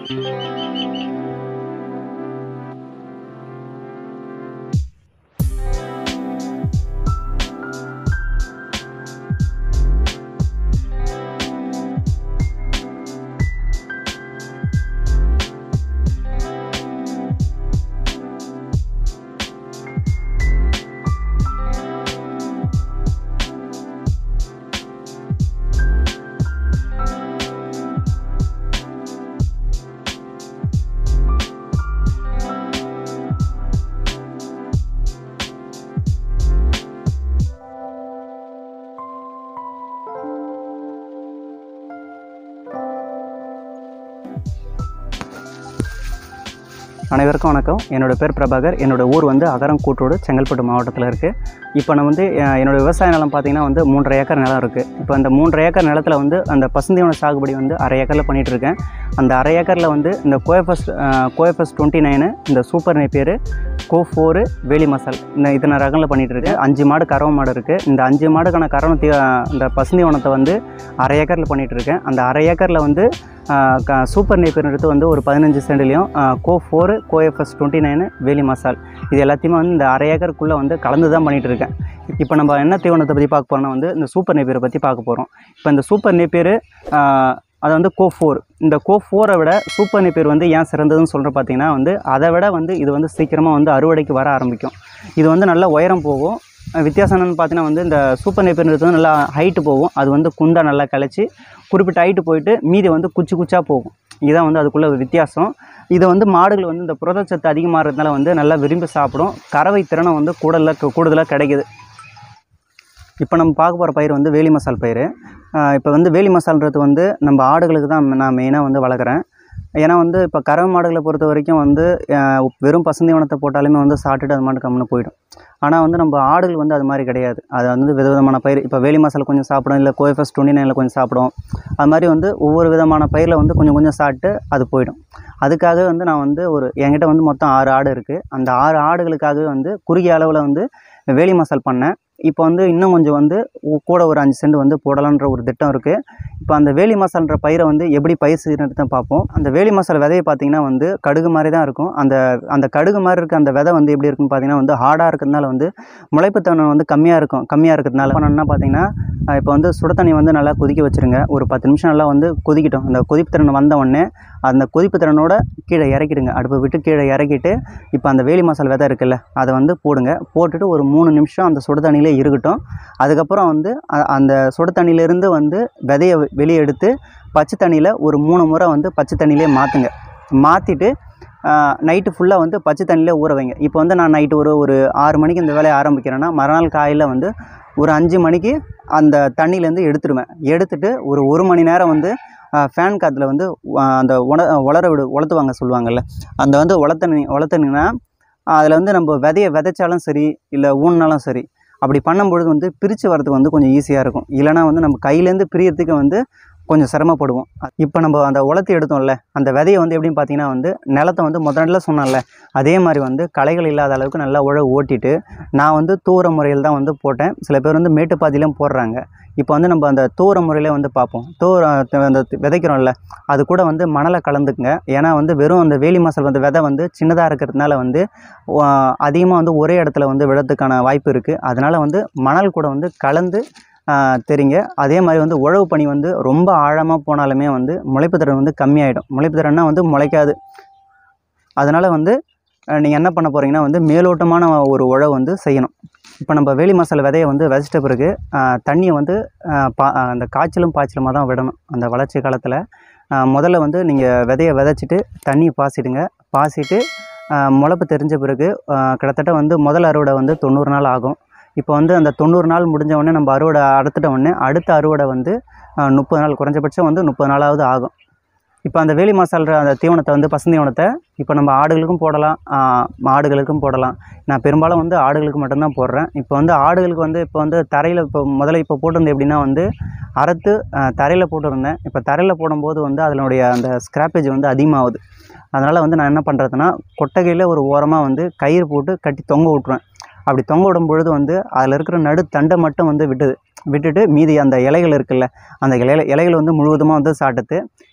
அனைவருக்கும் வணக்கம் என்னோட பேர் பிரபாகர் என்னோட ஊர் வந்து அகரம் கூட்டோடு செங்கல்பட்டு மாவட்டத்தில் இருக்குது இப்போ நான் வந்து அஹ், என்னோட விவசாய நிலம் பார்த்தீங்கன்னா வந்து மூன்றரை ஏக்கர் நிலம் இருக்குது இப்போ அந்த மூன்றரை ஏக்கர் நிலத்தில் வந்து அந்த பசுந்தீவன சாகுபடி வந்து அரை ஏக்கரில் பண்ணிகிட்டு இருக்கேன் அந்த அரை ஏக்கரில் வந்து இந்த கோயஃபஸ் கோயஃபஸ் டுவெண்ட்டி நைனு இந்த சூப்பர் நெப்பேர் கோ ஃபோரு வேலி மசால் இந்த இத்தனை ரகங்களில் பண்ணிகிட்டு இருக்கேன் அஞ்சு மாடு கறவை மாடு இருக்குது இந்த அஞ்சு மாடுக்கான கறவை தீ இந்த பசுந்தீவனத்தை வந்து அரை ஏக்கரில் பண்ணிகிட்டு இருக்கேன் அந்த அரை ஏக்கரில் வந்து ஆஹ் க- சூப்பர் நேப்பியர் எடுத்து வந்து ஒரு பதினஞ்சு சென்ட்லேயும் CO four COFS twenty nine வேலி மசால் இது எல்லாத்தையுமே வந்து இந்த அரை ஏக்கருக்குள்ளே வந்து கலந்து தான் பண்ணிகிட்டு இருக்கேன் இப்போ நம்ம என்ன தீவனத்தை பற்றி பார்க்க போறோம்னா வந்து இந்த சூப்பர் நேப்பியரை பற்றி பார்க்க போகிறோம் இப்போ இந்த சூப்பர் நேப்பியர் அது வந்து கோ ஃபோர் இந்த கோ ஃபோரை விட சூப்பர் நேப்பியர் வந்து ஏன் சிறந்ததுன்னு சொல்கிற பார்த்தீங்கன்னா வந்து அதை விட வந்து இது வந்து சீக்கிரமாக வந்து அறுவடைக்கு வர ஆரம்பிக்கும் இது வந்து நல்ல உயரம் போகும் அஹ் வித்தியாசம் என்னன்னு பார்த்தீங்கன்னா வந்து இந்த சூப்பர் நேப்பியர்ன்றது வந்து நல்லா ஹைட்டு போகும் அது வந்து குண்டா நல்லா கிளச்சி குறிப்பிட்ட ஹைட்டு போயிட்டு மீதி வந்து குச்சி குச்சா போகும் இதுதான் வந்து அதுக்குள்ள ஒரு வித்தியாசம் இதை வந்து மாடுகள் வந்து இந்த புரதச்சத்து அதிகமாக இருக்கிறதுனால வந்து நல்லா விரும்பி சாப்பிடும் கறவை திறனை வந்து கூடுதலாக கூடுதலாக கிடைக்குது இப்போ நம்ம பார்க்க போகிற பயிர் வந்து வேலி மசால் பயிர் இப்போ வந்து வேலி மசால்ன்றது வந்து நம்ம ஆடுகளுக்கு தான் நான் மெயினாக வந்து வளர்க்குறேன் ஏன்னா வந்து இப்போ கறவை மாடுகளை பொறுத்த வரைக்கும் வந்து அஹ், வெறும் பசுந்தீவனத்தை போட்டாலுமே வந்து சாப்பிட்டுட்டு அது மாட்டு கம்முன்னு போயிடும் ஆனால் வந்து நம்ம ஆடுகள் வந்து அது மாதிரி கிடையாது அது வந்து விதவிதமான பயிர் இப்போ வேலி மசாலா கொஞ்சம் சாப்பிடும் இல்லை கோஎஃப்எஸ் டுவெண்ட்டி நைனில் கொஞ்சம் சாப்பிடும் அது மாதிரி வந்து ஒவ்வொரு விதமான பயிரில் வந்து கொஞ்சம் கொஞ்சம் சாப்பிட்டு அது போயிடும் அதுக்காக வந்து நான் வந்து ஒரு என்கிட்ட வந்து மொத்தம் ஆறு ஆடு இருக்குது அந்த ஆறு ஆடுகளுக்காகவே வந்து குறுகிய அளவில் வந்து வேலி மசால் பண்ணேன் இப்போ வந்து இன்னும் கொஞ்சம் வந்து உ- கூட ஒரு அஞ்சு சென்ட் வந்து போடலான்ற ஒரு திட்டம் இருக்குது இப்போ அந்த வேலி மசால்ன்ற பயிரை வந்து எப்படி பயிர் செய்யறது தான் பார்ப்போம் அந்த வேலி மசால் விதையை பார்த்தீங்கன்னா வந்து கடுகு மாதிரி தான் இருக்கும் அந்த அந்த கடுகு மாதிரி இருக்க அந்த விதை வந்து எப்படி இருக்குன்னு பார்த்தீங்கன்னா வந்து ஹார்டாக இருக்கிறதுனால வந்து முளைப்புத்தன்மை வந்து கம்மியாக இருக்கும் கம்மியாக இருக்கிறதுனால பண்ணணும்னா பார்த்தீங்கன்னா அஹ் இப்போ வந்து சுட தண்ணி வந்து நல்லா கொதிக்க வச்சுருங்க ஒரு பத்து நிமிஷம் நல்லா வந்து கொதிக்கட்டும் அந்த கொதிப்பு திறன் வந்த உடனே அந்த கொதிப்பு திறனோட கீழே இறக்கிடுங்க அடுப்பை விட்டு கீழே இறக்கிட்டு இப்போ அந்த வேலி மசால் விதை இருக்குல்ல அதை வந்து போடுங்க போட்டுட்டு ஒரு மூணு நிமிஷம் அந்த சுடு தண்ணியிலே இருக்கட்டும் அதுக்கப்புறம் வந்து அ- அந்த சுடு தண்ணியிலேருந்து வந்து விதையை வெ- வெளியே எடுத்து பச்சை தண்ணியில் ஒரு மூணு முறை வந்து பச்சை தண்ணியிலே மாற்றுங்க மாற்றிட்டு நைட்டு ஃபுல்லாக வந்து பச்சை தண்ணியிலே ஊற வைங்க இப்போ வந்து நான் நைட்டு ஒரு ஒரு ஆறு மணிக்கு இந்த வேலையை ஆரம்பிக்கிறேன்னா மறுநாள் காலையில் வந்து ஒரு அஞ்சு மணிக்கு அந்த தண்ணியிலேருந்து எடுத்துடுவேன் எடுத்துட்டு ஒரு ஒரு மணி நேரம் வந்து ஃபேன் காற்றுல வந்து ஆஹ் அந்த உண உலர விடு உலர்த்துவாங்க சொல்லுவாங்கல்ல அந்த வந்து உலர்த்தனி உலர்த்தனிங்கன்னா அதில் வந்து நம்ம விதையை விதைச்சாலும் சரி இல்லை ஊனினாலும் சரி அப்படி பண்ணும்பொழுது வந்து பிரித்து வரதுக்கு வந்து கொஞ்சம் ஈஸியாக இருக்கும் இல்லைனா வந்து நம்ம கையிலேருந்து பிரியறதுக்கு வந்து கொஞ்சம் சிரமப்படுவோம் இப்போ நம்ம அந்த உலர்த்தி எடுத்தோம்ல அந்த விதையை வந்து எப்படின்னு பார்த்தீங்கன்னா வந்து நிலத்தை வந்து முதல்ல சொன்னேன்ல அதே மாதிரி வந்து களைகள் இல்லாத அளவுக்கு நல்லா உழவு ஓட்டிட்டு நான் வந்து தூர முறையில் தான் வந்து போட்டேன் சில பேர் வந்து மேட்டுப்பாத்திலையும் போடுறாங்க இப்போ வந்து நம்ம அந்த தூர முறையிலே வந்து பார்ப்போம் தூர அந்த விதைக்கிறோம்ல அது கூட வந்து மணலை கலந்துக்குங்க ஏன்னா வந்து வெறும் அந்த வேலி மசால் வந்து விதை வந்து சின்னதாக இருக்கிறதுனால வந்து அதிகமாக வந்து ஒரே இடத்துல வந்து விழறதுக்கான வாய்ப்பு இருக்குது அதனால் வந்து மணல் கூட வந்து கலந்து ஆஹ், தெரிங்க அதே மாதிரி வந்து உழவு பனி வந்து ரொம்ப ஆழமாக போனாலுமே வந்து முளைப்பு திறன் வந்து கம்மியாயிடும் முளைப்பு திறன்னா வந்து முளைக்காது அதனால் வந்து நீங்கள் என்ன பண்ண போகிறீங்கன்னா வந்து மேலோட்டமான ஒரு உழவு வந்து செய்யணும் இப்போ நம்ம வேலி மசாலா விதையை வந்து விதைச்சிட்ட பிறகு ஆஹ், தண்ணியை வந்து ஆஹ், பா ஆஹ், அந்த காய்ச்சலும் பாய்ச்சலுமாக தான் விடணும் அந்த வளர்ச்சி காலத்தில் முதல்ல வந்து நீங்கள் விதையை விதைச்சிட்டு தண்ணியை பாசிடுங்க பாசிட்டு ஆஹ், முளைப்பு தெரிஞ்ச பிறகு ஆஹ், கிட்டத்தட்ட வந்து முதல் அறுவடை வந்து தொண்ணூறு நாள் ஆகும் இப்போ வந்து அந்த தொண்ணூறு நாள் முடிஞ்ச உடனே நம்ம அறுவடை அறுத்துட்ட உடனே அடுத்த அறுவடை வந்து ஆஹ், முப்பது நாள் குறைஞ்சபட்சம் வந்து முப்பது நாளாவது ஆகும் இப்போ அந்த வேலி மசால்ற அந்த தீவனத்தை வந்து பசுந்தீவனத்தை இப்போ நம்ம ஆடுகளுக்கும் போடலாம் ஆஹ், மாடுகளுக்கும் போடலாம் நான் பெரும்பாலும் வந்து ஆடுகளுக்கு மட்டும்தான் போடுறேன் இப்போ வந்து ஆடுகளுக்கு வந்து இப்போ வந்து தரையில் இப்போ முதல்ல இப்போ போட்டிருந்தது எப்படின்னா வந்து அறுத்து தரையில் போட்டிருந்தேன் இப்போ தரையில் போடும்போது வந்து அதனுடைய அந்த ஸ்க்ராப்பேஜ் வந்து அதிகமாகுது அதனால் வந்து நான் என்ன பண்ணுறதுன்னா கொட்டகையில் ஒரு ஓரமாக வந்து கயிறு போட்டு கட்டி தொங்க விட்ருவேன் அப்படி தொங்க விடும் பொழுது வந்து அதில் இருக்கிற நடு தண்டை மட்டும் வந்து விட்டுது விட்டுட்டு மீதி அந்த இலைகள் இருக்குல்ல அந்த இலை இலைகள் வந்து முழுவதுமாக வந்து சாப்பிட்டுது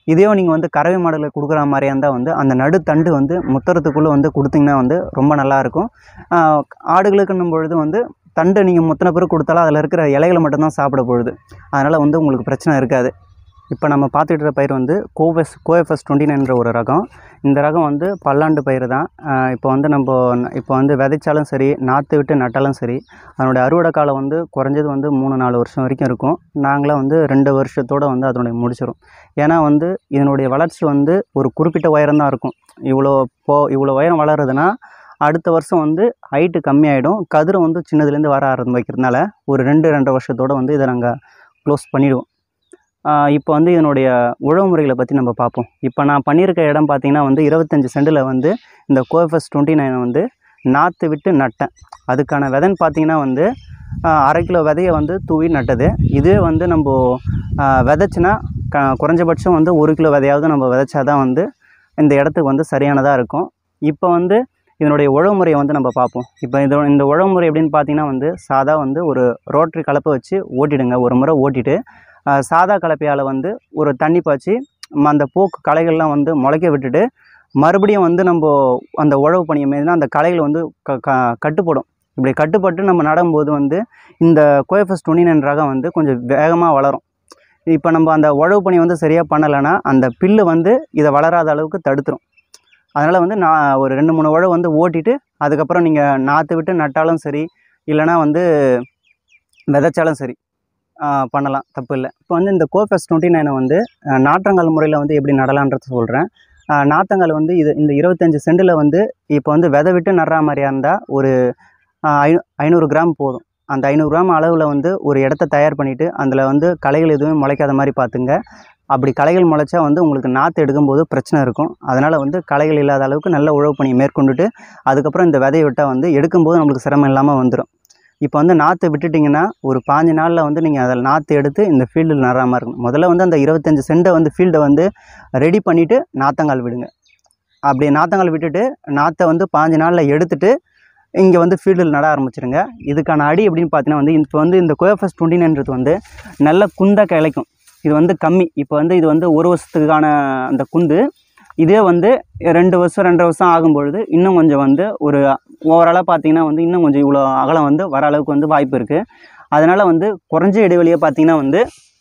இதே நீங்கள் வந்து கறவை மாடுகளுக்கு கொடுக்குற மாதிரியா இருந்தால் வந்து அந்த நடுத்தண்டு வந்து முத்துறதுக்குள்ளே வந்து கொடுத்தீங்கன்னா வந்து ரொம்ப நல்லாயிருக்கும் ஆடுகளுக்குன்னும் பொழுது வந்து தண்டு நீங்கள் முத்தின பிறகு கொடுத்தாலும் அதில் இருக்கிற இலைகளை மட்டும்தான் சாப்பிட போகுது அதனால் வந்து உங்களுக்கு பிரச்சனை இருக்காது இப்போ நம்ம பார்த்துட்டு இருக்கிற பயிர் வந்து கோவெஸ் கோஎஃப்எஸ் டுவெண்ட்டி நைன்ற ஒரு ரகம் இந்த ரகம் வந்து பல்லாண்டு பயிர் தான் ஆஹ் இப்போ வந்து நம்ம இப்போ வந்து விதைச்சாலும் சரி நாற்று விட்டு நட்டாலும் சரி அதனுடைய அறுவடை காலம் வந்து குறைஞ்சது வந்து மூணு நாலு வருஷம் வரைக்கும் இருக்கும் நாங்களாம் வந்து ரெண்டு வருஷத்தோட வந்து அதனுடைய முடிச்சிடும் ஏன்னா வந்து இதனுடைய வளர்ச்சி வந்து ஒரு குறிப்பிட்ட உயரம் தான் இருக்கும் இவ்வளோ போ இவ்வளோ உயரம் வளருதுன்னா அடுத்த வருஷம் வந்து ஹைட்டு கம்மியாயிடும் கதிர் வந்து சின்னதுலேருந்து வர ஆரம்பிக்கிறதுனால ஒரு ரெண்டு ரெண்டரை வருஷத்தோட வந்து இதை நாங்கள் க்ளோஸ் பண்ணிடுவோம் ஆஹ் இப்போ வந்து இதனுடைய உழவு முறைகளை பற்றி நம்ம பார்ப்போம் இப்போ நான் பண்ணியிருக்க இடம் பார்த்தீங்கன்னா வந்து இருபத்தஞ்சி சென்டில் வந்து இந்த கோஎஃப்எஸ் டுவெண்ட்டி நைனை வந்து நாற்று விட்டு நட்டேன் அதுக்கான விதைன்னு பார்த்தீங்கன்னா வந்து ஆஹ் அரை கிலோ விதையை வந்து தூவி நட்டது இதுவே வந்து நம்ம ஆஹ் விதைச்சுனா க குறைஞ்சபட்சம் வந்து ஒரு கிலோ விதையாவது நம்ம விதைச்சா தான் வந்து இந்த இடத்துக்கு வந்து சரியானதாக இருக்கும் இப்போ வந்து இதனுடைய உழவு முறையை வந்து நம்ம பார்ப்போம் இப்போ இது இந்த உழவு முறை எப்படின்னு பார்த்தீங்கன்னா வந்து சாதா வந்து ஒரு ரோட்டரி கலப்பை வச்சு ஓட்டிடுங்க ஒரு முறை ஓட்டிட்டு ஆஹ் சாதா கலப்பையால் வந்து ஒரு தண்ணி பாய்ச்சி ம- அந்த போக்கு களைகள்லாம் வந்து முளைக்க விட்டுட்டு மறுபடியும் வந்து நம்ம அந்த உழவு பணியை மீதுனா அந்த களைகள் வந்து க க கட்டுப்படும் இப்படி கட்டுப்பட்டு நம்ம நடும்போது வந்து இந்த கோஎஃப்எஸ் டுவெண்ட்டி நைன் ரகம் வந்து கொஞ்சம் வேகமாக வளரும் இப்போ நம்ம அந்த உழவு பணி வந்து சரியாக பண்ணலைன்னா அந்த பில்லு வந்து இதை வளராத அளவுக்கு தடுத்துரும் அதனால் வந்து நான் ஒரு ரெண்டு மூணு உழவு வந்து ஓட்டிட்டு அதுக்கப்புறம் நீங்கள் நாற்று விட்டு நட்டாலும் சரி இல்லைனா வந்து விதைச்சாலும் சரி ஆஹ் பண்ணலாம் தப்பு இல்லை இப்போ வந்து இந்த கோஃபெஸ் டுவெண்ட்டி நைனை வந்து ஆஹ் நாற்றங்கால் முறையில் வந்து எப்படி நடலான்றது சொல்கிறேன் நாற்றங்கால் வந்து இது இந்த இருபத்தஞ்சி சென்டில் வந்து இப்போ வந்து விதை விட்டு நடுற மாதிரியா இருந்தால் ஒரு ஆஹ் ஐ ஐநூறு கிராம் போதும் அந்த ஐநூறு கிராம் அளவில் வந்து ஒரு இடத்த தயார் பண்ணிவிட்டு அதில் வந்து களைகள் எதுவுமே முளைக்காத மாதிரி பார்த்துங்க அப்படி களைகள் முளைச்சா வந்து உங்களுக்கு நாற்று எடுக்கும்போது பிரச்சனை இருக்கும் அதனால் வந்து களைகள் இல்லாத அளவுக்கு நல்ல உழவு பணியை மேற்கொண்டுட்டு அதுக்கப்புறம் இந்த விதையை விட்டால் வந்து எடுக்கும்போது நம்மளுக்கு சிரமம் இல்லாமல் வந்துடும் இப்போ வந்து நாற்று விட்டுட்டிங்கன்னா ஒரு பாஞ்சு நாளில் வந்து நீங்கள் அதில் நாற்று எடுத்து இந்த ஃபீல்டில் நடுறாமல் இருக்கும் முதல்ல வந்து அந்த இருபத்தஞ்சி சென்ட்டை வந்து ஃபீல்டை வந்து ரெடி பண்ணிவிட்டு நாற்றங்கால் விடுங்க அப்படி நாற்றங்கால் விட்டுட்டு நாற்றை வந்து பாஞ்சு நாளில் எடுத்துட்டு இங்கே வந்து ஃபீல்டில் நட ஆரம்பிச்சிருங்க இதுக்கான அடி எப்படின்னு பார்த்தீங்கன்னா வந்து இப்போ வந்து இந்த கோஎஃப்எஸ் டுவெண்ட்டி நைன்றது வந்து நல்ல குந்தா கிளைக்கும் இது வந்து கம்மி இப்போ வந்து இது வந்து ஒரு வருஷத்துக்கான அந்த குந்து இதே வந்து ரெண்டு வருஷம் ரெண்டரை வருஷம் ஆகும்பொழுது இன்னும் கொஞ்சம் வந்து ஒரு ஓவராலாக பார்த்தீங்கன்னா வந்து இன்னும் கொஞ்சம் இவ்வளோ அகலம் வந்து வர அளவுக்கு வந்து வாய்ப்பு இருக்குது அதனால் வந்து குறைஞ்ச இடைவெளியை பார்த்தீங்கன்னா வந்து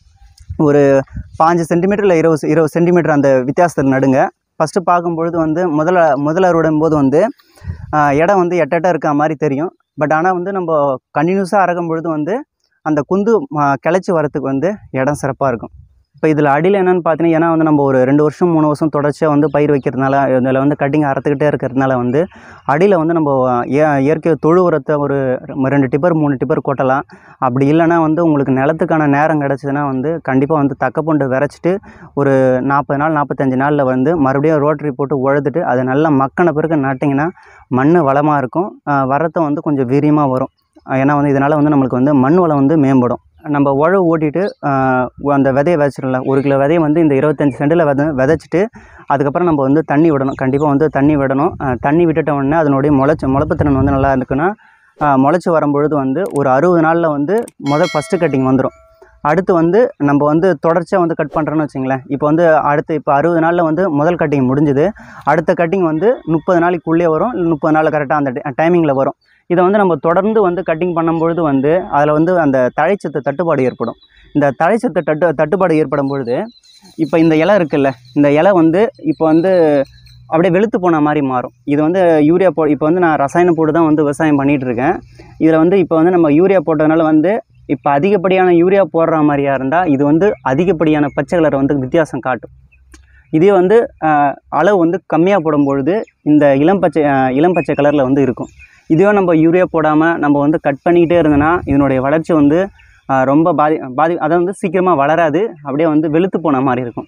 ஒரு பாஞ்சு சென்டிமீட்டர் இல்லை இருபது இருபது சென்டிமீட்டர் அந்த வித்தியாசத்தில் நடுங்க ஃபஸ்ட்டு பார்க்கும்பொழுது வந்து முதல்ல முதல் அறுவடும் போது வந்து ஆஹ், இடம் வந்து எட்ட எட்ட இருக்க மாதிரி தெரியும் பட் ஆனால் வந்து நம்ம கண்டினியூஸாக அறக்கும் பொழுது வந்து அந்த குந்து ஆஹ், கிளச்சி வரத்துக்கு வந்து இடம் சிறப்பாக இருக்கும் இப்போ இதில் அடியில் என்னென்னு பார்த்தீங்கன்னா ஏன்னா வந்து நம்ம ஒரு ரெண்டு வருஷம் மூணு வருஷம் தொடர்ச்சியாக வந்து பயிர் வைக்கிறதுனால இதில் வந்து கட்டிங் அறுத்துக்கிட்டே இருக்கிறதுனால வந்து அடியில் வந்து நம்ம இய- இயற்கை தொழு உரத்தை ஒரு ரெண்டு டிப்பர் மூணு டிப்பர் கொட்டலாம் அப்படி இல்லைன்னா வந்து உங்களுக்கு நிலத்துக்கான நேரம் கிடச்சிதுன்னா வந்து கண்டிப்பாக வந்து தக்கப்பொண்டு விரைச்சிட்டு ஒரு நாற்பது நாள் நாற்பத்தஞ்சு நாளில் வந்து மறுபடியும் ரோட்டரி போட்டு உழுதுட்டு அது நல்லா மக்கின பிறகு நட்டிங்கன்னா மண் வளமாக இருக்கும் ஆஹ் வரத்தும் வந்து கொஞ்சம் வீரியமாக வரும் ஆஹ் ஏன்னா வந்து இதனால் வந்து நம்மளுக்கு வந்து மண் வளம் வந்து மேம்படும் நம்ம உழவு ஓட்டிட்டு ஆஹ் அந்த விதையை விதைச்சிடல ஒரு கிலோ விதையை வந்து இந்த இருபத்தஞ்சி சென்டில் வித விதைச்சிட்டு அதுக்கப்புறம் நம்ம வந்து தண்ணி விடணும் கண்டிப்பாக வந்து தண்ணி விடணும் ஆஹ் தண்ணி விட்டுட்ட உடனே அதனுடைய முளைச்சி முளைப்புத்திறன் வந்து நல்லா இருக்குன்னா முளைச்சி வரும்பொழுது வந்து ஒரு அறுபது நாளில் வந்து முதல் ஃபஸ்ட்டு கட்டிங் வந்துடும் அடுத்து வந்து நம்ம வந்து தொடர்ச்சியாக வந்து கட் பண்ணுறோன்னு வச்சுங்களேன் இப்போ வந்து அடுத்து இப்போ அறுபது நாளில் வந்து முதல் கட்டிங் முடிஞ்சுது அடுத்த கட்டிங் வந்து முப்பது நாளைக்குள்ளே வரும் இல்லை முப்பது நாளில் கரெக்டாக அந்த டைமிங்கில் வரும் இதை வந்து நம்ம தொடர்ந்து வந்து கட்டிங் பண்ணும்பொழுது வந்து அதில் வந்து அந்த தழைச்சத்து தட்டுப்பாடு ஏற்படும் இந்த தழைச்சத்து தட்டு தட்டுப்பாடு ஏற்படும் பொழுது இப்போ இந்த இலை இருக்குல்ல இந்த இலை வந்து இப்போ வந்து அப்படியே வெளுத்து போன மாதிரி மாறும் இது வந்து யூரியா போ இப்போ வந்து நான் ரசாயனம் போட்டு தான் வந்து விவசாயம் பண்ணிகிட்டு இருக்கேன் இதில் வந்து இப்போ வந்து நம்ம யூரியா போட்டதுனால வந்து இப்போ அதிகப்படியான யூரியா போடுற மாதிரியா இருந்தால் இது வந்து அதிகப்படியான பச்சை கலரை வந்து வித்தியாசம் காட்டும் இதே வந்து ஆஹ், அளவு வந்து கம்மியாக போடும்பொழுது இந்த இளம் பச்சை ஆஹ், இளம் பச்சை கலரில் வந்து இருக்கும் இதுவே நம்ம யூரியா போடாமல் நம்ம வந்து கட் பண்ணிக்கிட்டே இருந்தோன்னா இதனுடைய வளர்ச்சி வந்து ஆஹ், ரொம்ப பாதி பாதி அதை வந்து சீக்கிரமாக வளராது அப்படியே வந்து வெளுத்து போன மாதிரி இருக்கும்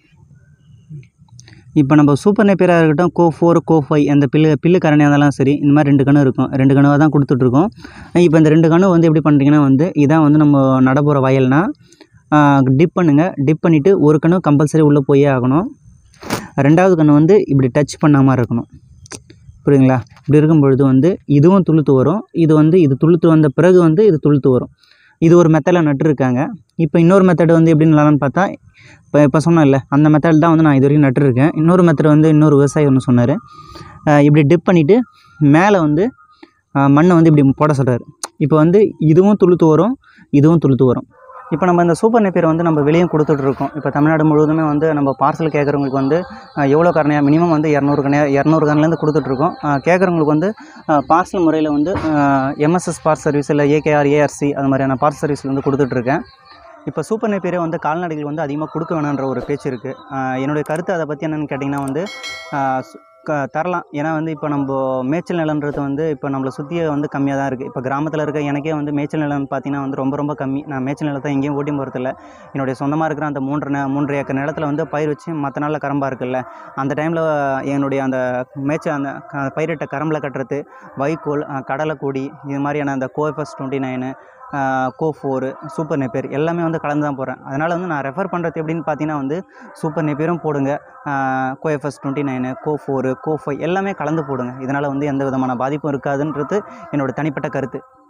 இப்போ நம்ம சூப்பர் நெப்பியராக இருக்கட்டும் கோ ஃபோர் கோ ஃபைவ் அந்த பில்லு பில்லு கரணியாக இருந்தாலும் சரி இந்த மாதிரி ரெண்டு கணு இருக்கும் ரெண்டு கணுவாக தான் கொடுத்துட்ருக்கோம் இப்போ இந்த ரெண்டு கணு வந்து எப்படி பண்ணுறீங்கன்னா வந்து இதான் வந்து நம்ம நடப்புற வயல்னா டிப் பண்ணுங்கள் டிப் பண்ணிவிட்டு ஒரு கணு கம்பல்சரி உள்ளே போயே ஆகணும் ரெண்டாவது கணு வந்து இப்படி டச் பண்ணாமல் இருக்கணும் புரியுதுங்களா இப்படி இருக்கும் பொழுது வந்து இதுவும் துளுத்து வரும் இது வந்து இது துளுத்து வந்த பிறகு வந்து இது துளுத்து வரும் இது ஒரு மெத்தடில் நட்டுருக்காங்க இப்போ இன்னொரு மெத்தட் வந்து எப்படி நடலாம்னு பார்த்தா இப்போ இப்போ சொன்னேன்ல அந்த மெத்தட் தான் வந்து நான் இது வரைக்கும் நட்டுருக்கேன் இன்னொரு மெத்தட் வந்து இன்னொரு விவசாயி ஒன்று சொன்னார் இப்படி டிப் பண்ணிவிட்டு மேலே வந்து அஹ், மண்ணை வந்து இப்படி போட சொல்கிறாரு இப்போ வந்து இதுவும் துளுத்து வரும் இதுவும் துளுத்து வரும் இப்போ நம்ம இந்த சூப்பர் நெப்பியர் வந்து நம்ம வெளியும் கொடுத்துட்ருக்கோம் இப்போ தமிழ்நாடு முழுவதுமே வந்து நம்ம பார்சல் கேட்குறவங்களுக்கு வந்து அஹ், எவ்வளோ கரணையாக மினிமம் வந்து இரநூறு கரணையா இரநூறு கரணிலேருந்து கொடுத்துட்ருக்கோம் கேட்குறவங்களுக்கு வந்து பார்சல் முறையில் வந்து எம்எஸ்எஸ் பார்ஸ் சர்வீஸ் இல்லை ஏகேஆர் ஏஆர்சி அது மாதிரியான பார்சல் சர்வீஸில் வந்து கொடுத்துட்ருக்கேன் இப்போ சூப்பர் நெப்பியரை வந்து கால்நடைகள் வந்து அதிகமாக கொடுக்க வேணான்ற ஒரு பேச்சு இருக்குது என்னுடைய கருத்து அதை பற்றி என்னென்னு கேட்டிங்கன்னா வந்து அஹ், சு- க தரலாம் ஏன்னா வந்து இப்போ நம்ம மேய்ச்சல் நிலன்றது வந்து இப்போ நம்மளை சுற்றியே வந்து கம்மியாக தான் இருக்குது இப்போ கிராமத்தில் இருக்க எனக்கே வந்து மேய்ச்சல் நிலம் பார்த்தீங்கன்னா வந்து ரொம்ப ரொம்ப கம்மி நான் மேய்ச்சல் நிலத்தை எங்கேயும் ஓட்டி போகிறதில்ல என்னுடைய சொந்தமாக இருக்கிற அந்த மூன்று நே மூன்று ஏக்கர் நிலத்தில் வந்து பயிர் வச்சு மற்ற நாளில் கரம்பா இருக்குல்ல அந்த டைமில் என்னுடைய அந்த மேய்ச்ச அந்த க- பயிரிட்ட கரம்பில் கட்டுறது வைக்கோல் அஹ், கடலைக்கொடி இது மாதிரியான அந்த COFS twenty nine CO four super napier எல்லாமே வந்து கலந்து தான் போகிறேன் அதனால் வந்து நான் ரெஃபர் பண்ணுறது எப்படின்னு பார்த்தீங்கன்னா வந்து சூப்பர் நெப்பேரும் போடுங்க COFS twenty nine CO four CO five எல்லாமே கலந்து போடுங்க இதனால் வந்து எந்த விதமான பாதிப்பும் இருக்காதுன்றது என்னோட தனிப்பட்ட கருத்து